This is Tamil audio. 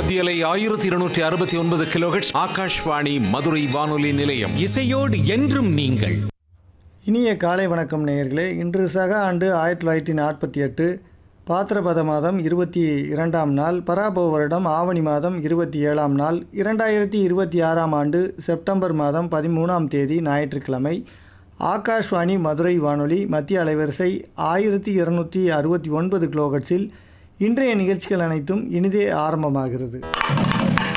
மத்தியலை ஆயிரத்தி இருநூற்றி அறுபத்தி ஒன்பது கிலோஹெட்ஸ் ஆகாஷ்வாணி மதுரை வானொலி நிலையம் இசையோடு என்றும் நீங்கள் இனிய காலை வணக்கம் நேயர்களே இன்று சக ஆண்டு ஆயிரத்தி தொள்ளாயிரத்தி நாற்பத்தி எட்டு பாத்திரபத மாதம் இருபத்தி இரண்டாம் நாள் பராபவ வருடம் ஆவணி மாதம் இருபத்தி ஏழாம் நாள் இரண்டாயிரத்தி இருபத்தி ஆறாம் ஆண்டு செப்டம்பர் மாதம் பதிமூணாம் தேதி ஞாயிற்றுக்கிழமை ஆகாஷ்வாணி மதுரை வானொலி மத்திய அலைவரிசை ஆயிரத்தி இருநூற்றி அறுபத்தி ஒன்பது கிலோகட்ஸில் இன்றைய நிகழ்ச்சிகள் அனைத்தும் இனிதே ஆரம்பமாகிறது